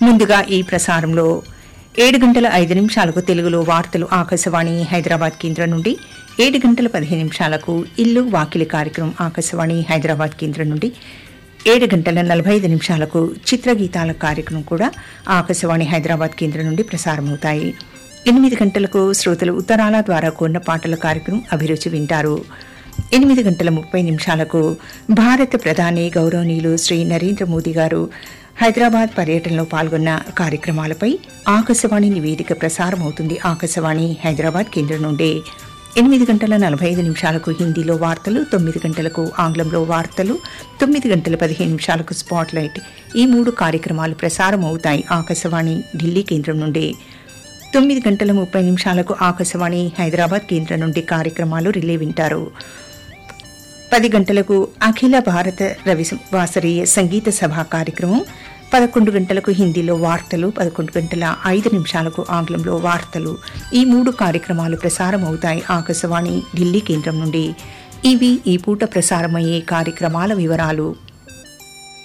ముందుగా ఈ ప్రసారంలో ఏడు గంటల ఐదు నిమిషాలకు తెలుగులో వార్తలు ఆకాశవాణి హైదరాబాద్ కేంద్రం నుండి ఏడు గంటల పదిహేను నిమిషాలకు ఇల్లు వాకిలి కార్యక్రమం ఆకాశవాణి హైదరాబాద్ కేంద్రం నుండి ఏడు గంటల నలభై ఐదు నిమిషాలకు చిత్రగీతాల కార్యక్రమం కూడా ఆకాశవాణి హైదరాబాద్ కేంద్రం నుండి ప్రసారమవుతాయి ఎనిమిది గంటలకు శ్రోతలు ఉత్తరాల ద్వారా కూడిన పాటల కార్యక్రమం అభిరుచి వింటారు ఎనిమిది గంటల ముప్పై నిమిషాలకు భారత ప్రధాని గౌరవనీయులు శ్రీ నరేంద్ర మోదీ గారు హైదరాబాద్ పర్యటనలో పాల్గొన్న కార్యక్రమాలపై ఆకాశవాణి నివేదిక ప్రసారం అవుతుంది ఆకాశవాణి హైదరాబాద్ కేంద్రం నుండి ఎనిమిది గంటల నలభై ఐదు నిమిషాలకు హిందీలో వార్తలు తొమ్మిది గంటలకు ఆంగ్లంలో వార్తలు తొమ్మిది గంటల పదిహేను నిమిషాలకు స్పాట్ లైట్ ఈ మూడు కార్యక్రమాలు ప్రసారం అవుతాయి ఆకాశవాణి ఢిల్లీ కేంద్రం నుండి తొమ్మిది గంటల ముప్పై నిమిషాలకు ఆకాశవాణి హైదరాబాద్ కేంద్రం నుండి కార్యక్రమాలు రిలే వింటారు పది గంటలకు అఖిల భారత రవి వాసరీయ సంగీత సభ కార్యక్రమం పదకొండు గంటలకు హిందీలో వార్తలు పదకొండు గంటల ఐదు నిమిషాలకు ఆంగ్లంలో వార్తలు ఈ మూడు కార్యక్రమాలు ప్రసారం అవుతాయి ఆకాశవాణి ఢిల్లీ కేంద్రం నుండి ఇవి ఈ పూట ప్రసారమయ్యే కార్యక్రమాల వివరాలు